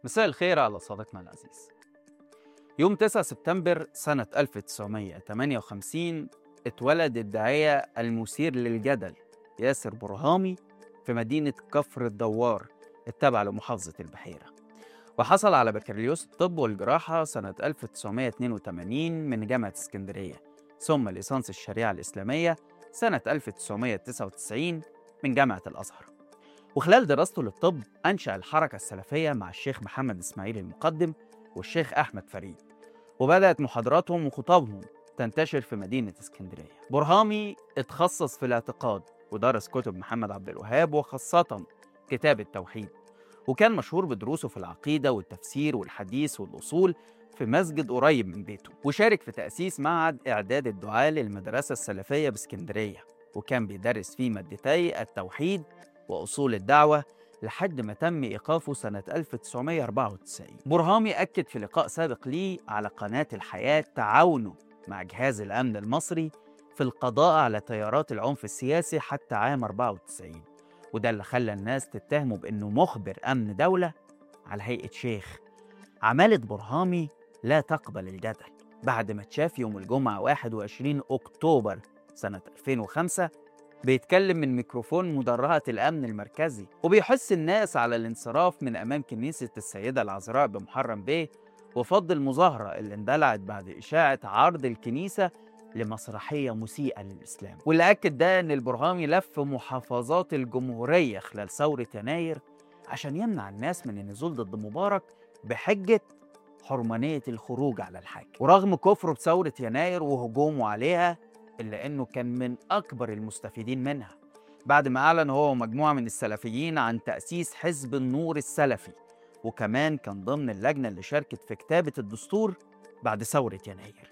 مساء الخير على صديقنا العزيز يوم 9 سبتمبر سنة 1958 اتولد الداعية المثير للجدل ياسر برهامي في مدينة كفر الدوار التابعة لمحافظة البحيرة وحصل على بكالوريوس الطب والجراحة سنة 1982 من جامعة اسكندرية ثم ليسانس الشريعة الإسلامية سنة 1999 من جامعة الأزهر وخلال دراسته للطب أنشأ الحركة السلفية مع الشيخ محمد إسماعيل المقدم والشيخ أحمد فريد وبدأت محاضراتهم وخطابهم تنتشر في مدينة اسكندرية برهامي اتخصص في الاعتقاد ودرس كتب محمد عبد الوهاب وخاصة كتاب التوحيد وكان مشهور بدروسه في العقيدة والتفسير والحديث والأصول في مسجد قريب من بيته وشارك في تأسيس معهد إعداد الدعاة للمدرسة السلفية باسكندرية وكان بيدرس فيه مادتي التوحيد وأصول الدعوة لحد ما تم إيقافه سنة 1994 برهامي أكد في لقاء سابق ليه على قناة الحياة تعاونه مع جهاز الأمن المصري في القضاء على تيارات العنف السياسي حتى عام 94 وده اللي خلى الناس تتهمه بأنه مخبر أمن دولة على هيئة شيخ عمالة برهامي لا تقبل الجدل بعد ما اتشاف يوم الجمعة 21 أكتوبر سنة 2005 بيتكلم من ميكروفون مدرعة الأمن المركزي وبيحث الناس على الانصراف من أمام كنيسة السيدة العذراء بمحرم بيه وفض المظاهرة اللي اندلعت بعد إشاعة عرض الكنيسة لمسرحية مسيئة للإسلام واللي أكد ده إن البرهامي لف محافظات الجمهورية خلال ثورة يناير عشان يمنع الناس من النزول ضد مبارك بحجة حرمانية الخروج على الحاكم ورغم كفره بثورة يناير وهجومه عليها إلا إنه كان من أكبر المستفيدين منها بعد ما أعلن هو ومجموعة من السلفيين عن تأسيس حزب النور السلفي وكمان كان ضمن اللجنة اللي شاركت في كتابة الدستور بعد ثورة يناير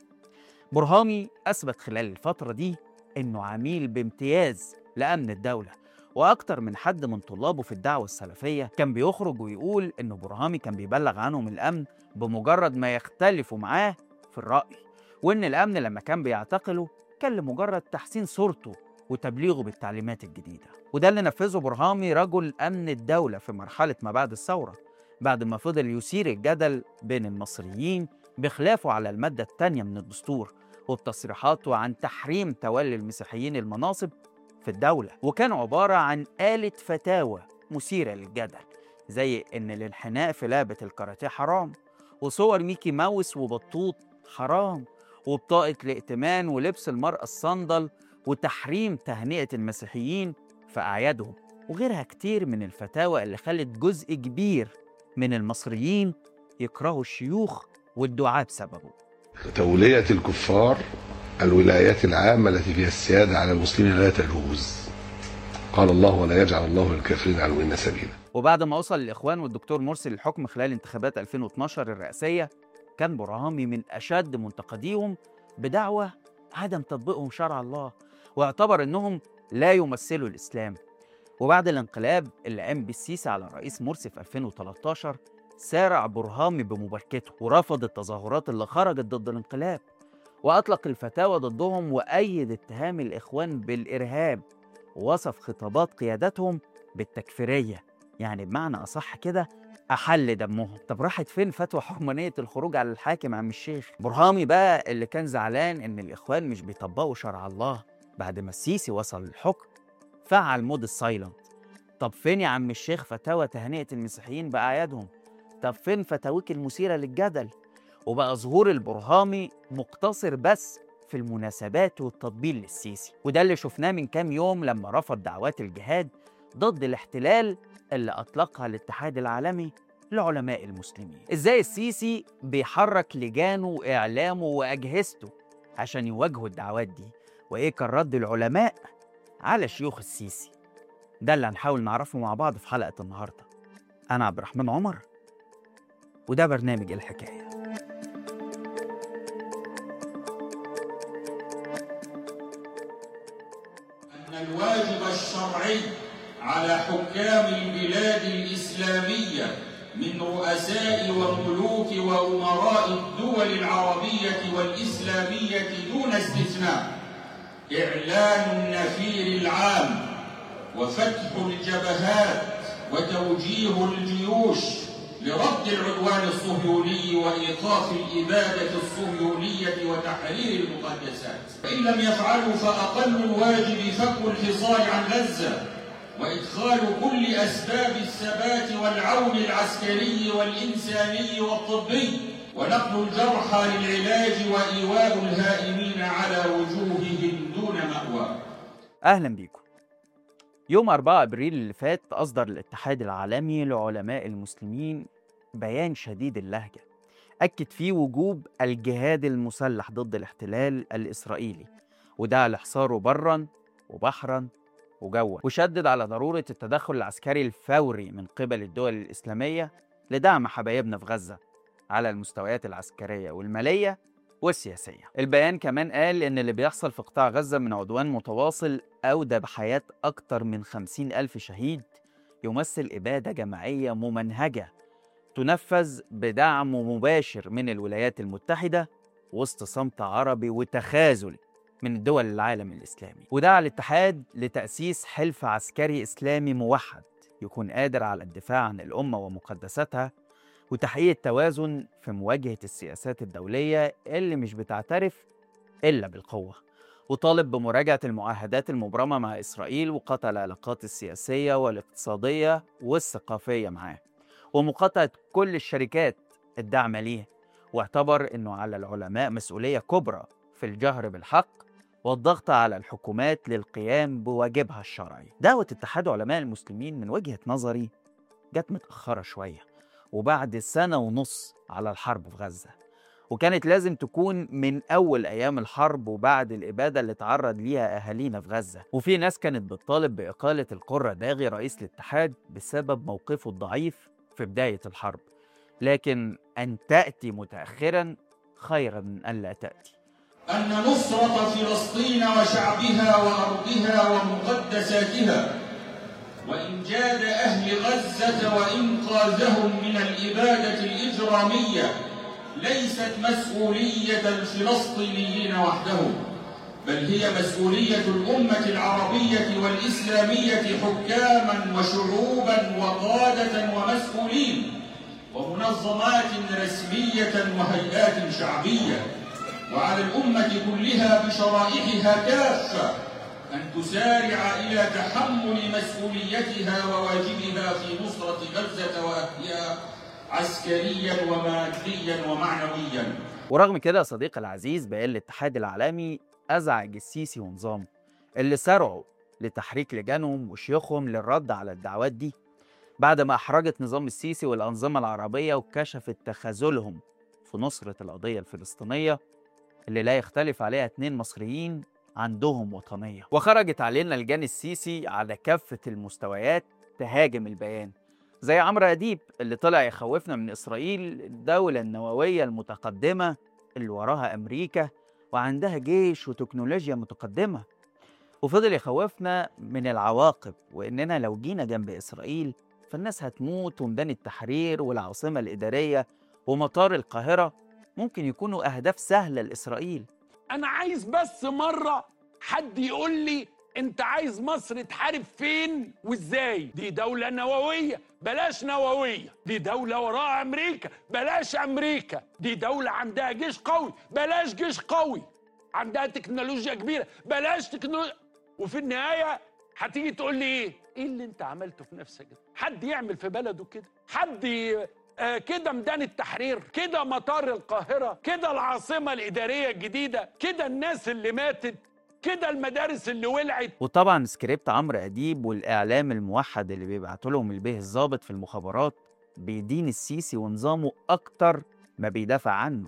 برهامي أثبت خلال الفترة دي إنه عميل بامتياز لأمن الدولة وأكتر من حد من طلابه في الدعوة السلفية كان بيخرج ويقول إنه برهامي كان بيبلغ عنهم الأمن بمجرد ما يختلفوا معاه في الرأي وإن الأمن لما كان بيعتقله كان لمجرد تحسين صورته وتبليغه بالتعليمات الجديدة وده اللي نفذه برهامي رجل أمن الدولة في مرحلة ما بعد الثورة بعد ما فضل يثير الجدل بين المصريين بخلافه على المادة الثانية من الدستور وبتصريحاته عن تحريم تولي المسيحيين المناصب في الدولة وكان عبارة عن آلة فتاوى مثيرة للجدل زي إن الانحناء في لعبة الكاراتيه حرام وصور ميكي ماوس وبطوط حرام وبطاقة الائتمان ولبس المرأة الصندل وتحريم تهنئة المسيحيين في أعيادهم وغيرها كتير من الفتاوى اللي خلت جزء كبير من المصريين يكرهوا الشيوخ والدعاء بسببه تولية الكفار الولايات العامة التي فيها السيادة على المسلمين لا تجوز قال الله ولا يجعل الله للكافرين على المؤمنين سبيلا وبعد ما وصل الإخوان والدكتور مرسي للحكم خلال انتخابات 2012 الرئاسية كان برهامي من أشد منتقديهم بدعوى عدم تطبيقهم شرع الله واعتبر أنهم لا يمثلوا الإسلام وبعد الانقلاب اللي قام بالسيسي على رئيس مرسي في 2013 سارع برهامي بمباركته ورفض التظاهرات اللي خرجت ضد الانقلاب وأطلق الفتاوى ضدهم وأيد اتهام الإخوان بالإرهاب ووصف خطابات قيادتهم بالتكفيرية يعني بمعنى أصح كده أحل دمهم طب راحت فين فتوى حرمانية الخروج على الحاكم عم الشيخ برهامي بقى اللي كان زعلان إن الإخوان مش بيطبقوا شرع الله بعد ما السيسي وصل للحكم فعل مود السايلنت طب فين يا عم الشيخ فتاوى تهنئة المسيحيين بأعيادهم طب فين فتاويك المثيرة للجدل وبقى ظهور البرهامي مقتصر بس في المناسبات والتطبيل للسيسي وده اللي شفناه من كام يوم لما رفض دعوات الجهاد ضد الاحتلال اللي أطلقها الاتحاد العالمي لعلماء المسلمين إزاي السيسي بيحرك لجانه وإعلامه وأجهزته عشان يواجهوا الدعوات دي وإيه كان رد العلماء على شيوخ السيسي ده اللي هنحاول نعرفه مع بعض في حلقة النهاردة أنا عبد الرحمن عمر وده برنامج الحكاية أن الواجب الشرعي على حكام البلاد الإسلامية من رؤساء وملوك وأمراء الدول العربية والإسلامية دون استثناء إعلان النفير العام وفتح الجبهات وتوجيه الجيوش لرد العدوان الصهيوني وإيقاف الإبادة الصهيونية وتحرير المقدسات فإن لم يفعلوا فأقل الواجب فك الحصار عن غزة وإدخال كل أسباب الثبات والعون العسكري والإنساني والطبي ونقل الجرحى للعلاج وإيواء الهائمين على وجوههم دون مأوى أهلا بيكم يوم 4 أبريل اللي فات أصدر الاتحاد العالمي لعلماء المسلمين بيان شديد اللهجة أكد فيه وجوب الجهاد المسلح ضد الاحتلال الإسرائيلي ودعا لحصاره برا وبحرا وجوا وشدد على ضرورة التدخل العسكري الفوري من قبل الدول الإسلامية لدعم حبايبنا في غزة على المستويات العسكرية والمالية والسياسية البيان كمان قال إن اللي بيحصل في قطاع غزة من عدوان متواصل أودى بحياة أكتر من خمسين ألف شهيد يمثل إبادة جماعية ممنهجة تنفذ بدعم مباشر من الولايات المتحدة وسط صمت عربي وتخاذل من دول العالم الإسلامي ودعا الاتحاد لتأسيس حلف عسكري إسلامي موحد يكون قادر على الدفاع عن الأمة ومقدساتها وتحقيق التوازن في مواجهة السياسات الدولية اللي مش بتعترف إلا بالقوة وطالب بمراجعة المعاهدات المبرمة مع إسرائيل وقطع العلاقات السياسية والاقتصادية والثقافية معاه ومقاطعة كل الشركات الداعمة ليه واعتبر أنه على العلماء مسؤولية كبرى في الجهر بالحق والضغط على الحكومات للقيام بواجبها الشرعي دعوة اتحاد علماء المسلمين من وجهة نظري جت متأخرة شوية وبعد سنة ونص على الحرب في غزة وكانت لازم تكون من أول أيام الحرب وبعد الإبادة اللي تعرض ليها أهالينا في غزة وفي ناس كانت بتطالب بإقالة القرة داغي رئيس الاتحاد بسبب موقفه الضعيف في بداية الحرب لكن أن تأتي متأخرا خيرا من أن لا تأتي أن نصرة فلسطين وشعبها وأرضها ومقدساتها وإنجاد أهل غزة وإنقاذهم من الإبادة الإجرامية ليست مسؤولية الفلسطينيين وحدهم بل هي مسؤولية الأمة العربية والإسلامية حكاما وشعوبا وقادة ومسؤولين ومنظمات رسمية وهيئات شعبية وعلى الأمة كلها بشرائحها كافة أن تسارع إلى تحمل مسؤوليتها وواجبها في نصرة غزة وأهلها عسكريا وماديا ومعنويا ورغم كده يا صديقي العزيز بيان الاتحاد العالمي أزعج السيسي ونظامه اللي سارعوا لتحريك لجانهم وشيوخهم للرد على الدعوات دي بعد ما أحرجت نظام السيسي والأنظمة العربية وكشفت تخاذلهم في نصرة القضية الفلسطينية اللي لا يختلف عليها اتنين مصريين عندهم وطنية وخرجت علينا لجان السيسي على كافة المستويات تهاجم البيان زي عمرو أديب اللي طلع يخوفنا من إسرائيل الدولة النووية المتقدمة اللي وراها أمريكا وعندها جيش وتكنولوجيا متقدمة وفضل يخوفنا من العواقب وإننا لو جينا جنب إسرائيل فالناس هتموت وميدان التحرير والعاصمة الإدارية ومطار القاهرة ممكن يكونوا أهداف سهلة لإسرائيل انا عايز بس مره حد يقول لي انت عايز مصر تحارب فين وازاي دي دولة نووية بلاش نووية دي دولة وراها امريكا بلاش امريكا دي دولة عندها جيش قوي بلاش جيش قوي عندها تكنولوجيا كبيرة بلاش تكنولوجيا وفي النهاية هتيجي تقول لي ايه ايه اللي انت عملته في نفسك ده حد يعمل في بلده كده حد ي- آه كده ميدان التحرير كده مطار القاهرة كده العاصمة الإدارية الجديدة كده الناس اللي ماتت كده المدارس اللي ولعت وطبعا سكريبت عمرو أديب والإعلام الموحد اللي بيبعتوا لهم البيه الضابط في المخابرات بيدين السيسي ونظامه أكتر ما بيدافع عنه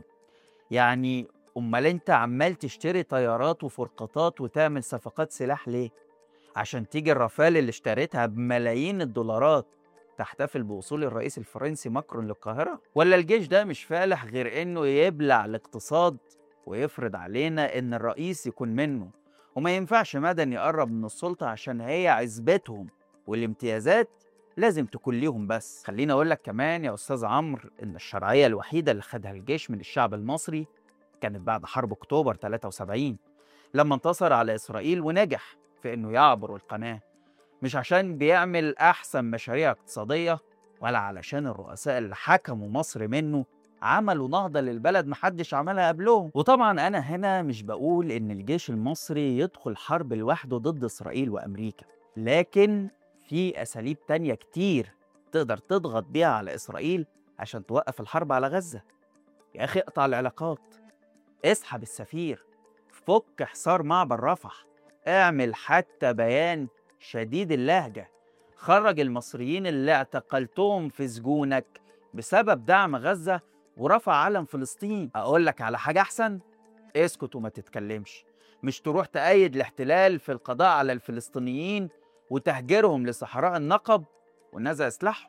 يعني أمال أنت عمال تشتري طيارات وفرقاطات وتعمل صفقات سلاح ليه؟ عشان تيجي الرافال اللي اشتريتها بملايين الدولارات تحتفل بوصول الرئيس الفرنسي ماكرون للقاهرة؟ ولا الجيش ده مش فالح غير إنه يبلع الاقتصاد ويفرض علينا إن الرئيس يكون منه وما ينفعش مدني يقرب من السلطة عشان هي عزبتهم والامتيازات لازم تكون ليهم بس خليني أقول لك كمان يا أستاذ عمرو إن الشرعية الوحيدة اللي خدها الجيش من الشعب المصري كانت بعد حرب أكتوبر 73 لما انتصر على إسرائيل ونجح في إنه يعبر القناة مش عشان بيعمل أحسن مشاريع اقتصادية ولا علشان الرؤساء اللي حكموا مصر منه عملوا نهضة للبلد محدش عملها قبلهم وطبعا أنا هنا مش بقول إن الجيش المصري يدخل حرب لوحده ضد إسرائيل وأمريكا لكن في أساليب تانية كتير تقدر تضغط بيها على إسرائيل عشان توقف الحرب على غزة يا أخي اقطع العلاقات اسحب السفير فك حصار معبر رفح اعمل حتى بيان شديد اللهجة خرج المصريين اللي اعتقلتهم في سجونك بسبب دعم غزة ورفع علم فلسطين أقول لك على حاجة أحسن اسكت وما تتكلمش مش تروح تأيد الاحتلال في القضاء على الفلسطينيين وتهجيرهم لصحراء النقب ونزع سلاحهم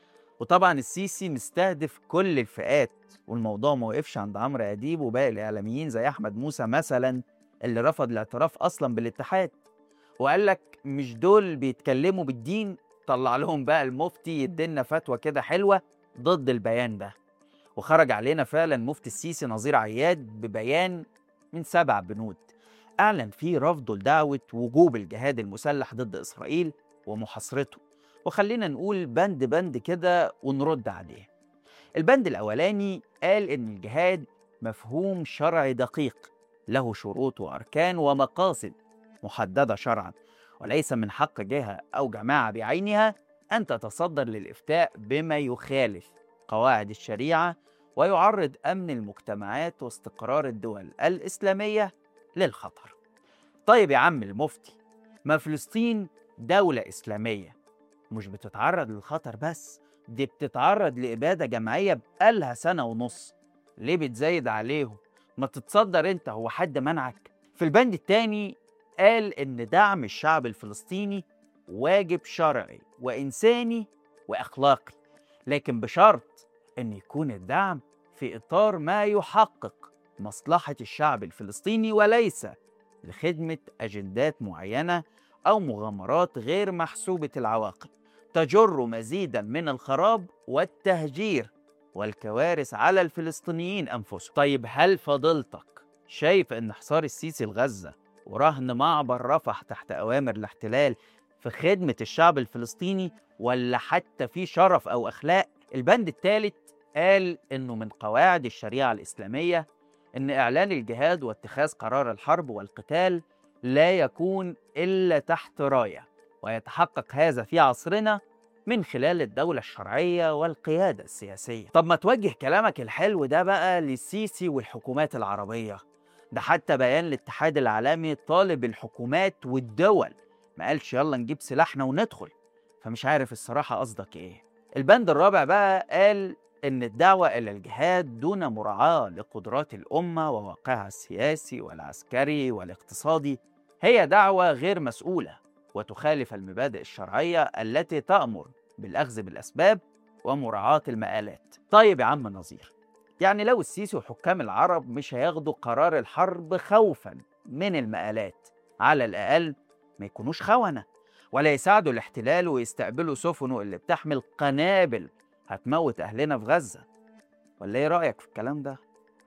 وطبعا السيسي مستهدف كل الفئات والموضوع ما وقفش عند عمرو اديب وباقي الاعلاميين زي احمد موسى مثلا اللي رفض الاعتراف اصلا بالاتحاد وقال لك مش دول بيتكلموا بالدين طلع لهم بقى المفتي يدينا فتوى كده حلوه ضد البيان ده وخرج علينا فعلا مفتي السيسي نظير عياد ببيان من سبع بنود اعلن فيه رفضه لدعوه وجوب الجهاد المسلح ضد اسرائيل ومحاصرته وخلينا نقول بند بند كده ونرد عليه البند الأولاني قال إن الجهاد مفهوم شرعي دقيق له شروط وأركان ومقاصد محددة شرعا وليس من حق جهة أو جماعة بعينها أن تتصدر للإفتاء بما يخالف قواعد الشريعة ويعرض أمن المجتمعات واستقرار الدول الإسلامية للخطر طيب يا عم المفتي ما فلسطين دولة إسلامية مش بتتعرض للخطر بس دي بتتعرض لإبادة جماعية بقالها سنة ونص ليه بتزايد عليهم ما تتصدر انت هو حد منعك في البند التاني قال ان دعم الشعب الفلسطيني واجب شرعي وإنساني وأخلاقي لكن بشرط ان يكون الدعم في إطار ما يحقق مصلحة الشعب الفلسطيني وليس لخدمة أجندات معينة أو مغامرات غير محسوبة العواقب تجر مزيدا من الخراب والتهجير والكوارث على الفلسطينيين أنفسهم طيب هل فضلتك شايف أن حصار السيسي لغزة ورهن معبر رفح تحت أوامر الاحتلال في خدمة الشعب الفلسطيني ولا حتى في شرف أو أخلاق البند الثالث قال أنه من قواعد الشريعة الإسلامية أن إعلان الجهاد واتخاذ قرار الحرب والقتال لا يكون إلا تحت راية ويتحقق هذا في عصرنا من خلال الدولة الشرعية والقيادة السياسية طب ما توجه كلامك الحلو ده بقى للسيسي والحكومات العربية ده حتى بيان الاتحاد العالمي طالب الحكومات والدول ما قالش يلا نجيب سلاحنا وندخل فمش عارف الصراحة قصدك ايه البند الرابع بقى قال إن الدعوة إلى الجهاد دون مراعاة لقدرات الأمة وواقعها السياسي والعسكري والاقتصادي هي دعوة غير مسؤولة وتخالف المبادئ الشرعية التي تأمر بالأخذ بالأسباب ومراعاة المآلات طيب يا عم نظير يعني لو السيسي وحكام العرب مش هياخدوا قرار الحرب خوفا من المآلات على الأقل ما يكونوش خونة ولا يساعدوا الاحتلال ويستقبلوا سفنه اللي بتحمل قنابل هتموت أهلنا في غزة ولا إيه رأيك في الكلام ده؟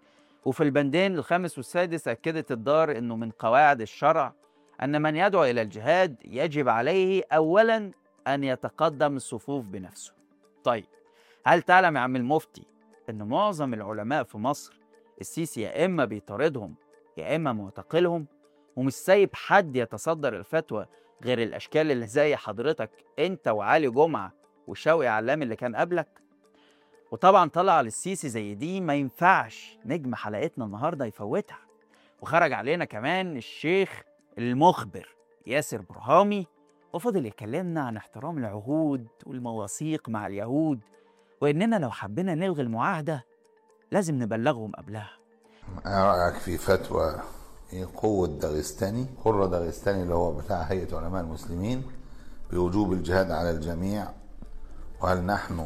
وفي البندين الخامس والسادس أكدت الدار أنه من قواعد الشرع أن من يدعو إلى الجهاد يجب عليه أولا أن يتقدم الصفوف بنفسه طيب هل تعلم يا عم المفتي أن معظم العلماء في مصر السيسي يا إما بيطاردهم يا إما معتقلهم ومش سايب حد يتصدر الفتوى غير الأشكال اللي زي حضرتك أنت وعلي جمعة وشوقي علام اللي كان قبلك وطبعا طلع للسيسي زي دي ما ينفعش نجم حلقتنا النهارده يفوتها وخرج علينا كمان الشيخ المخبر ياسر برهامي وفضل يكلمنا عن احترام العهود والمواثيق مع اليهود واننا لو حبينا نلغي المعاهده لازم نبلغهم قبلها ايه رايك في فتوى إيه قوة داغستاني قرة داغستاني اللي هو بتاع هيئة علماء المسلمين بوجوب الجهاد على الجميع وهل نحن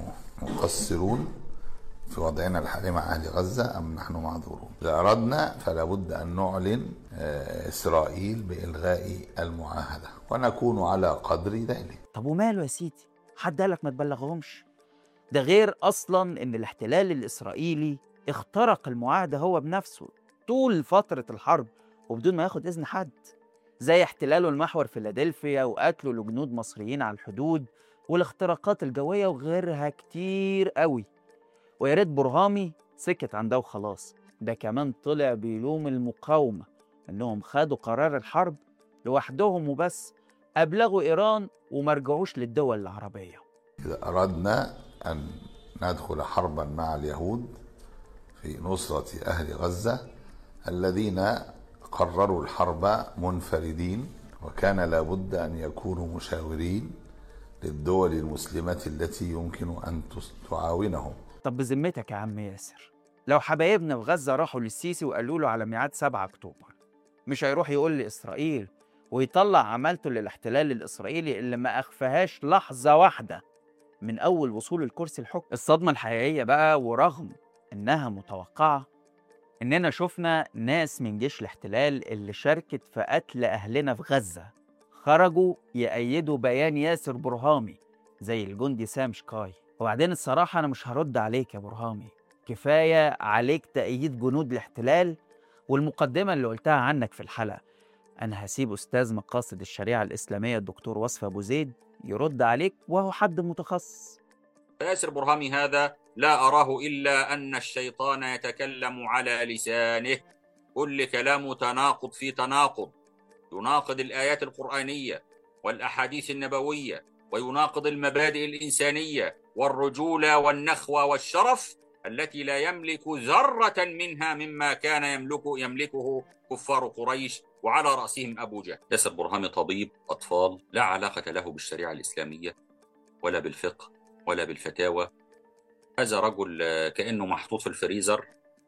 مقصرون في وضعنا الحالي مع أهل غزة أم نحن معذورون إذا أردنا فلا بد أن نعلن آه، إسرائيل بإلغاء المعاهدة ونكون على قدر ذلك طب وماله يا سيدي حد قالك ما تبلغهمش ده غير اصلا ان الاحتلال الاسرائيلي اخترق المعاهده هو بنفسه طول فتره الحرب وبدون ما ياخد اذن حد زي احتلاله المحور فيلادلفيا وقتله لجنود مصريين على الحدود والاختراقات الجوية وغيرها كتير قوي ويا ريت برهامي سكت عن ده وخلاص ده كمان طلع بيلوم المقاومة إنهم خدوا قرار الحرب لوحدهم وبس أبلغوا إيران وما رجعوش للدول العربية إذا أردنا أن ندخل حربا مع اليهود في نصرة أهل غزة الذين قرروا الحرب منفردين وكان لابد أن يكونوا مشاورين للدول المسلمة التي يمكن أن تس- تعاونهم طب بذمتك يا عم ياسر لو حبايبنا في غزة راحوا للسيسي وقالوا له على ميعاد 7 أكتوبر مش هيروح يقول لإسرائيل ويطلع عملته للاحتلال الإسرائيلي اللي ما أخفاهاش لحظة واحدة من أول وصول الكرسي الحكم الصدمة الحقيقية بقى ورغم إنها متوقعة إننا شفنا ناس من جيش الاحتلال اللي شاركت في قتل أهلنا في غزة خرجوا يأيدوا بيان ياسر برهامي زي الجندي سام شكاي وبعدين الصراحة أنا مش هرد عليك يا برهامي كفاية عليك تأييد جنود الاحتلال والمقدمة اللي قلتها عنك في الحلقة أنا هسيب أستاذ مقاصد الشريعة الإسلامية الدكتور وصف أبو زيد يرد عليك وهو حد متخصص ياسر برهامي هذا لا أراه إلا أن الشيطان يتكلم على لسانه كل كلام تناقض في تناقض يناقض الآيات القرآنية والأحاديث النبوية ويناقض المبادئ الإنسانية والرجولة والنخوة والشرف التي لا يملك ذرة منها مما كان يملك يملكه كفار قريش وعلى رأسهم أبو جهل ياسر برهامي طبيب أطفال لا علاقة له بالشريعة الإسلامية ولا بالفقه ولا بالفتاوى هذا رجل آه، كأنه محطوط في الفريزر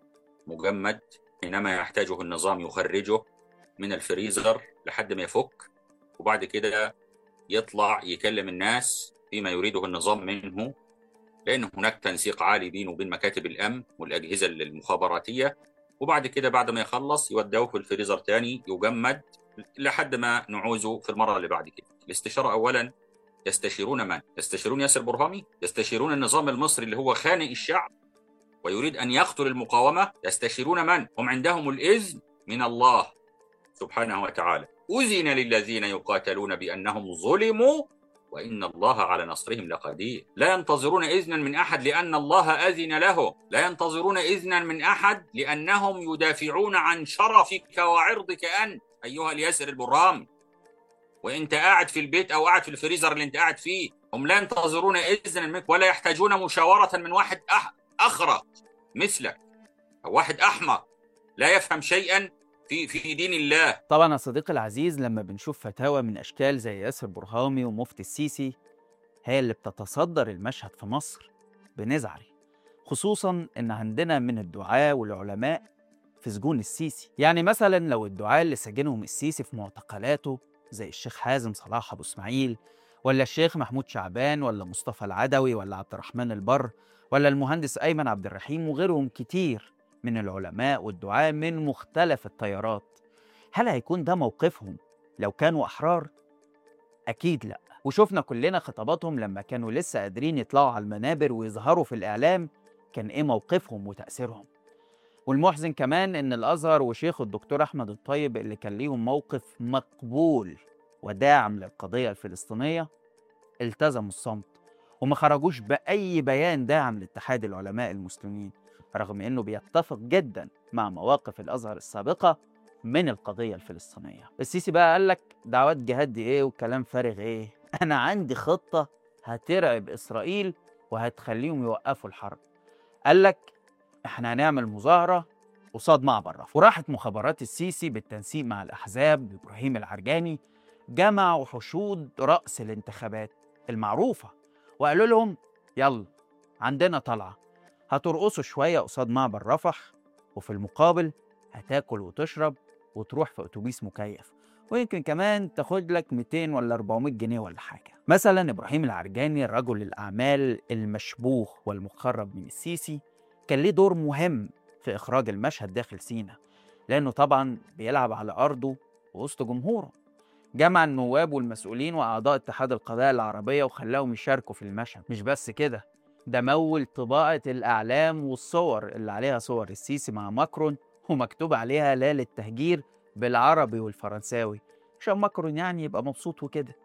مجمد حينما يحتاجه النظام يخرجه من الفريزر لحد ما يفك وبعد كده يطلع يكلم الناس فيما يريده النظام منه لأن هناك تنسيق عالي بينه وبين مكاتب الأمن والأجهزة المخابراتية وبعد كده بعد ما يخلص يودوه في الفريزر تاني يجمد لحد ما نعوزه في المرة اللي بعد كده الاستشارة أولا يستشيرون من؟ يستشيرون ياسر برهامي؟ يستشيرون النظام المصري اللي هو خانق الشعب ويريد أن يقتل المقاومة؟ يستشيرون من؟ هم عندهم الإذن من الله سبحانه وتعالى أذن للذين يقاتلون بأنهم ظلموا وإن الله على نصرهم لقدير لا ينتظرون إذنا من أحد لأن الله أذن له لا ينتظرون إذنا من أحد لأنهم يدافعون عن شرفك وعرضك أنت أيها الياسر البرامي وانت قاعد في البيت او قاعد في الفريزر اللي انت قاعد فيه هم لا ينتظرون اذنا منك ولا يحتاجون مشاوره من واحد أح اخرق مثلك او واحد احمق لا يفهم شيئا في في دين الله طبعا يا صديقي العزيز لما بنشوف فتاوى من أشكال زي ياسر برهامي ومفتي السيسي هي اللي بتتصدر المشهد في مصر بنزعل خصوصا إن عندنا من الدعاة والعلماء في سجون السيسي يعني مثلا لو الدعاة اللي سجنهم السيسي في معتقلاته زي الشيخ حازم صلاح أبو إسماعيل ولا الشيخ محمود شعبان ولا مصطفى العدوي ولا عبد الرحمن البر ولا المهندس أيمن عبد الرحيم وغيرهم كتير من العلماء والدعاة من مختلف التيارات هل هيكون ده موقفهم لو كانوا أحرار؟ أكيد لأ وشفنا كلنا خطاباتهم لما كانوا لسه قادرين يطلعوا على المنابر ويظهروا في الإعلام كان إيه موقفهم وتأثيرهم والمحزن كمان إن الأزهر وشيخه الدكتور أحمد الطيب اللي كان ليهم موقف مقبول وداعم للقضية الفلسطينية التزموا الصمت وما خرجوش بأي بيان داعم لاتحاد العلماء المسلمين رغم إنه بيتفق جدا مع مواقف الأزهر السابقة من القضية الفلسطينية السيسي بقى قال لك دعوات جهاد دي إيه وكلام فارغ إيه أنا عندي خطة هترعب إسرائيل وهتخليهم يوقفوا الحرب قال لك إحنا هنعمل مظاهرة قصاد معبر رفح وراحت مخابرات السيسي بالتنسيق مع الأحزاب إبراهيم العرجاني جمعوا حشود رأس الانتخابات المعروفة وقالوا لهم يلا عندنا طلعة هترقصوا شوية قصاد معبر رفح وفي المقابل هتاكل وتشرب وتروح في أتوبيس مكيف ويمكن كمان تاخد لك 200 ولا 400 جنيه ولا حاجة مثلا إبراهيم العرجاني رجل الأعمال المشبوه والمقرب من السيسي كان ليه دور مهم في إخراج المشهد داخل سينا لأنه طبعا بيلعب على أرضه وسط جمهوره جمع النواب والمسؤولين وأعضاء اتحاد القضايا العربية وخلاهم يشاركوا في المشهد مش بس كده ده مول طباعة الأعلام والصور اللي عليها صور السيسي مع ماكرون ومكتوب عليها لا للتهجير بالعربي والفرنساوي عشان ماكرون يعني يبقى مبسوط وكده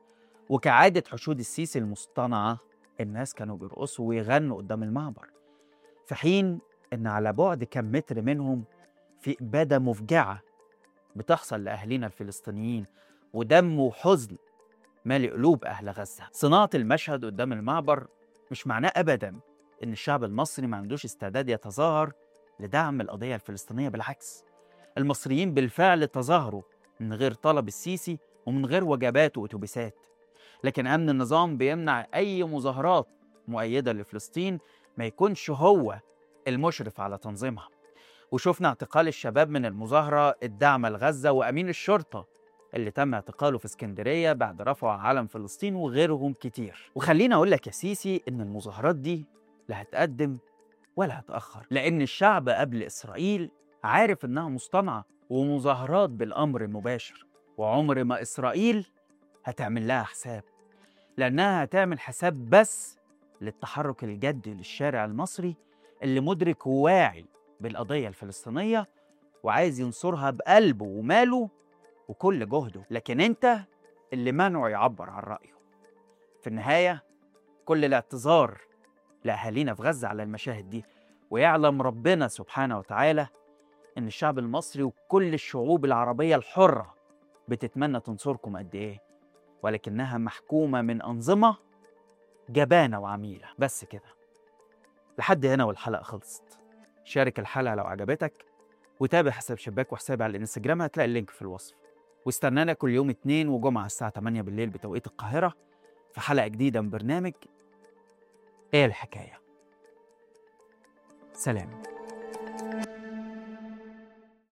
وكعادة حشود السيسي المصطنعة الناس كانوا بيرقصوا ويغنوا قدام المعبر في حين إن على بعد كم متر منهم في إبادة مفجعة بتحصل لأهلنا الفلسطينيين ودم وحزن مالي قلوب أهل غزة صناعة المشهد قدام المعبر مش معناه أبدا إن الشعب المصري ما عندوش استعداد يتظاهر لدعم القضية الفلسطينية بالعكس المصريين بالفعل تظاهروا من غير طلب السيسي ومن غير وجبات وأتوبيسات لكن أمن النظام بيمنع أي مظاهرات مؤيدة لفلسطين ما يكونش هو المشرف على تنظيمها وشفنا اعتقال الشباب من المظاهرة الداعمة لغزة وأمين الشرطة اللي تم اعتقاله في اسكندرية بعد رفع علم فلسطين وغيرهم كتير وخليني أقول لك يا سيسي إن المظاهرات دي لا هتقدم ولا هتأخر لأن الشعب قبل إسرائيل عارف إنها مصطنعة ومظاهرات بالأمر المباشر وعمر ما إسرائيل هتعمل لها حساب لأنها هتعمل حساب بس للتحرك الجدي للشارع المصري اللي مدرك وواعي بالقضية الفلسطينية وعايز ينصرها بقلبه وماله وكل جهده لكن انت اللي منعه يعبر عن رأيه في النهاية كل الاعتذار لأهالينا في غزة على المشاهد دي ويعلم ربنا سبحانه وتعالى إن الشعب المصري وكل الشعوب العربية الحرة بتتمنى تنصركم قد إيه ولكنها محكومة من أنظمة جبانة وعميلة بس كده لحد هنا والحلقة خلصت شارك الحلقة لو عجبتك وتابع حساب شباك وحسابي على الانستجرام هتلاقي اللينك في الوصف واستنانا كل يوم اتنين وجمعة الساعة 8 بالليل بتوقيت القاهرة في حلقة جديدة من برنامج ايه الحكاية سلام